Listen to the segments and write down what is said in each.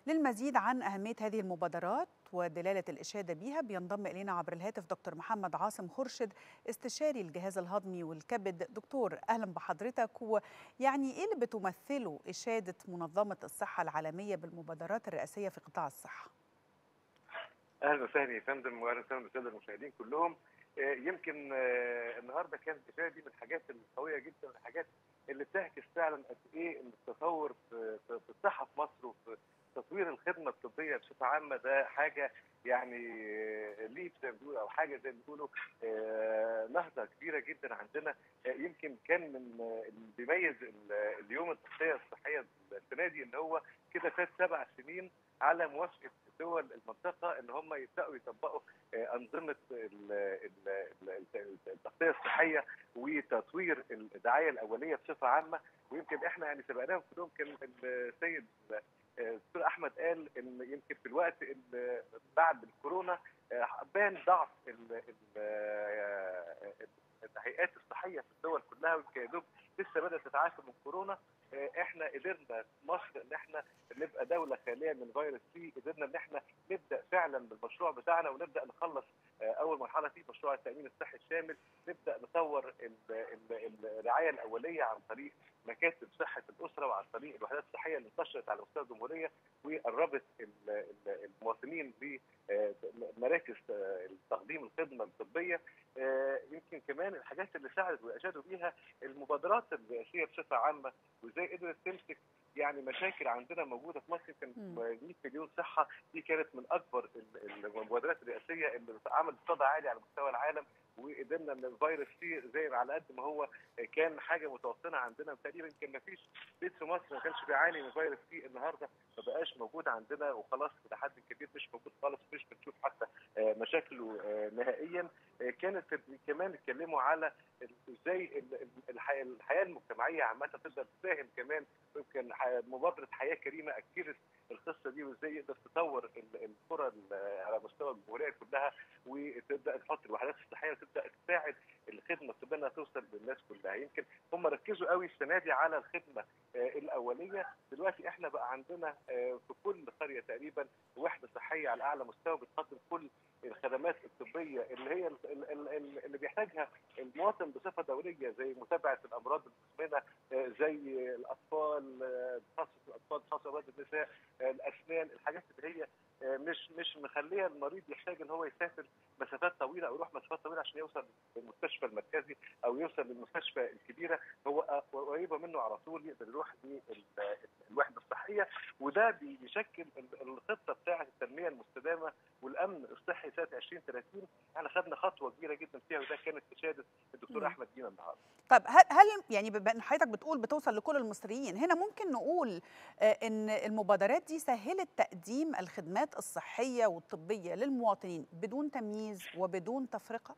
للمزيد عن أهمية هذه المبادرات ودلالة الإشادة بها بينضم إلينا عبر الهاتف دكتور محمد عاصم خرشد استشاري الجهاز الهضمي والكبد دكتور أهلا بحضرتك ويعني إيه اللي بتمثله إشادة منظمة الصحة العالمية بالمبادرات الرئاسية في قطاع الصحة؟ اهلا وسهلا يا فندم واهلا وسهلا بالساده المشاهدين كلهم يمكن النهارده كانت الاشاره دي من الحاجات القويه جدا الحاجات اللي بتعكس فعلا قد ايه ان التطور في, في الصحه في مصر وفي تطوير الخدمه الطبيه بصفه عامه ده حاجه يعني ليب زي ما بيقولوا او حاجه زي ما بيقولوا نهضه كبيره جدا عندنا يمكن كان من اللي بيميز اليوم التغذيه الصحيه السنه دي ان هو كده فات سبع سنين على موافقه دول المنطقه ان هم يبداوا يطبقوا انظمه التغذيه الصحيه وتطوير الدعايه الاوليه بصفه عامه ويمكن احنا يعني سبقناهم كلهم كان السيد الدكتور احمد قال ان يمكن في الوقت اللي بعد الكورونا بان ضعف الهيئات الصحيه في الدول كلها ويمكن يا دوب لسه بدات تتعافى من كورونا احنا قدرنا في مصر ان احنا نبقى دوله خاليه من فيروس سي قدرنا ان احنا نبدا فعلا بالمشروع بتاعنا ونبدا نخلص اول مرحله فيه مشروع التامين الصحي الشامل نبدا نطور الرعايه الاوليه عن طريق مكاتب صحه الاسره وعن طريق الوحدات الصحيه اللي انتشرت على مستوى الجمهوريه وقربت المواطنين بمراكز تقديم الخدمه الطبيه يمكن كمان الحاجات اللي ساعدت واشادوا بيها المبادرات الرئاسيه بصفه عامه وازاي قدرت تمسك يعني مشاكل عندنا موجوده في مصر يمكن 100 مليون صحه دي كانت من اكبر المبادرات الرئاسيه اللي عملت صدى عالي على مستوى العالم وقدرنا ان الفيروس سي زي على قد ما هو كان حاجه متوطنه عندنا تقريبا يمكن ما فيش بيت في مصر ما كانش بيعاني من فيروس سي النهارده ما بقاش موجود عندنا وخلاص الى حد كبير مش موجود خالص مش بنشوف حتى مشاكله نهائيا كانت كمان اتكلموا على ازاي الحياه المجتمعيه عامه تقدر تساهم كمان يمكن مبادره حياه كريمه اكدت القصه دي وازاي يقدر تطور القرى على مستوى الجمهوريه كلها وتبدا تحط الوحدات الصحيه وتبدا تساعد الخدمه الطبيه انها توصل للناس كلها يمكن هم ركزوا قوي السنه دي على الخدمه الاوليه دلوقتي احنا بقى عندنا في كل قريه تقريبا وحده صحيه على اعلى مستوى بتقدم كل الخدمات الطبيه اللي هي اللي بيحتاجها المواطن بصفه دوريه زي متابعه الامراض المزمنه زي الاطفال تخصص الاطفال تخصص امراض النساء الاسنان الحاجات اللي هي مش مش مخليه المريض يحتاج ان هو يسافر مسافات طويله او يروح مسافات طويله عشان يوصل للمستشفى المركزي او يوصل للمستشفى الكبيره هو قريبه منه على طول يقدر يروح للوحده الصحيه وده بيشكل الخطه بتاعه التنميه المستدامه والامن الصحي سنه 2030 احنا خدنا خطوه كبيره جدا فيها وده كانت اشاده الدكتور احمد دينا النهارده. طب هل هل يعني بما ان حضرتك بتقول بتوصل لكل المصريين هنا ممكن نقول ان المبادرات دي سهلت تقديم الخدمات الصحيه والطبيه للمواطنين بدون تمييز وبدون تفرقه؟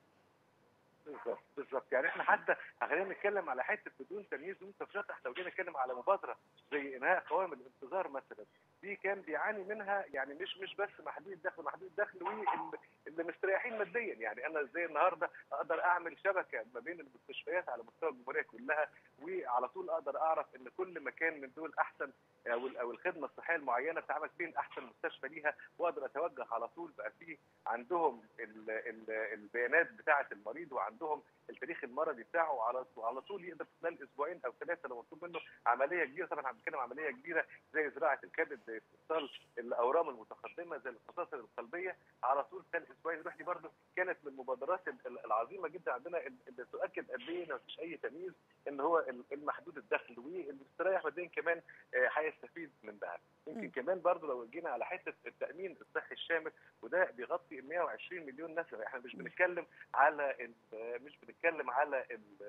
بالظبط بالظبط يعني احنا حتى خلينا نتكلم على حته بدون تمييز بدون تفرقه احنا لو جينا نتكلم على مبادره زي انهاء قوائم الانتظار مثلا دي كان بيعاني منها يعني مش مش بس محدود الدخل محدود الدخل واللي مستريحين ماديا يعني انا ازاي النهارده اقدر اعمل شبكه ما بين المستشفيات على مستوى الجمهوريه كلها وعلى طول اقدر اعرف ان كل مكان من دول احسن او او الخدمه الصحيه المعينه بتعمل فين احسن مستشفى ليها واقدر اتوجه على طول بقى فيه عندهم ال ال البيانات بتاعه المريض وعندهم التاريخ المرضي بتاعه على على طول يقدر خلال اسبوعين او ثلاثه لو مطلوب منه عمليه كبيره طبعا احنا بنتكلم عمليه كبيره زي زراعه الكبد زي استئصال الاورام المتقدمه زي القصاصر القلبيه على طول خلال اسبوعين يروح دي برضه كانت من المبادرات العظيمه جدا عندنا اللي تؤكد قد ايه ما فيش اي تمييز ان هو المحدود الدخل والمستريح ماديا كمان هيستفيد من ده يمكن كمان برضه لو جينا على حته التامين الصحي الشامل وده بيغطي ال 120 مليون نسمه احنا مش بنتكلم على مش بنتكلم على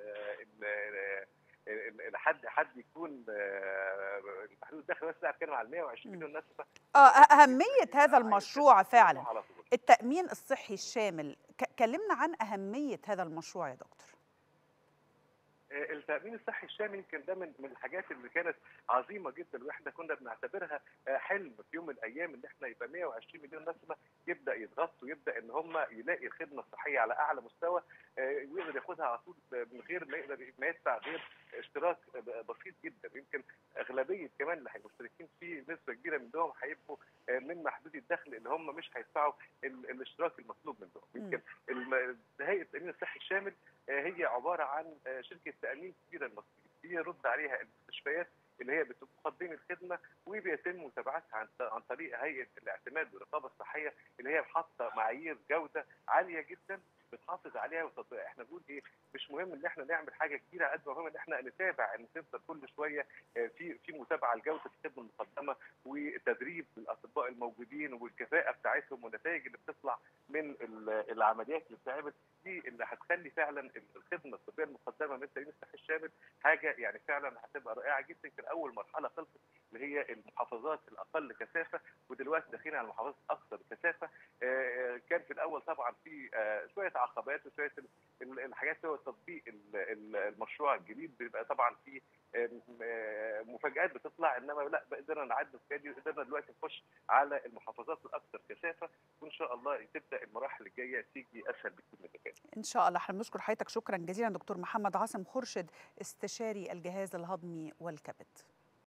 ال حد حد يكون محدود الدخل بس لا بتكلم على 120 مليون نسمه اه اهميه هذا المشروع فعلا التامين الصحي الشامل كلمنا عن اهميه هذا المشروع يا دكتور التامين الصحي الشامل يمكن ده من من الحاجات اللي كانت عظيمه جدا واحنا كنا بنعتبرها حلم في يوم من الايام ان احنا يبقى 120 مليون نسمه يبدا يتغطوا ويبدا ان هم يلاقي الخدمه الصحيه على اعلى مستوى ويقدر ياخدها على طول من غير ما يقدر ما يدفع غير اشتراك بسيط جدا يمكن اغلبيه كمان اللي هيبقوا فيه نسبه كبيره منهم هيبقوا من محدودي الدخل اللي هم مش هيدفعوا الاشتراك المطلوب منهم يمكن هيئه التامين الصحي الشامل هي عباره عن شركه تامين كبيره المصريه بيرد عليها المستشفيات اللي هي بتقدم الخدمه وبيتم متابعتها عن عن طريق هيئه الاعتماد والرقابه الصحيه اللي هي حاطه معايير جوده عاليه جدا بتحافظ عليها وتطبيقها احنا بنقول ايه مش مهم ان احنا نعمل حاجه كبيره قد ما مهم ان احنا نتابع ان تفضل كل شويه في في متابعه لجوده الخدمه المقدمه وتدريب الاطباء الموجودين والكفاءه بتاعتهم والنتائج اللي بتطلع من العمليات اللي بتتعمل دي اللي هتخلي فعلا الخدمه الطبيه المقدمه من التامين الصحي الشامل حاجه يعني فعلا هتبقى رائعه جدا يمكن اول مرحله خلصت اللي هي المحافظات الاقل كثافه ودلوقتي داخلين على المحافظات الاكثر كثافه كان في الاول طبعا في شويه عقبات وشويه الحاجات هو تطبيق المشروع الجديد بيبقى طبعا في مفاجات بتطلع انما لا قدرنا نعدي الحكايه دي وقدرنا دلوقتي نخش على المحافظات الاكثر كثافه وان شاء الله تبدا المراحل الجايه تيجي اسهل بكتير من اللي ان شاء الله احنا بنشكر حضرتك شكرا جزيلا دكتور محمد عاصم خرشد استشاري الجهاز الهضمي والكبد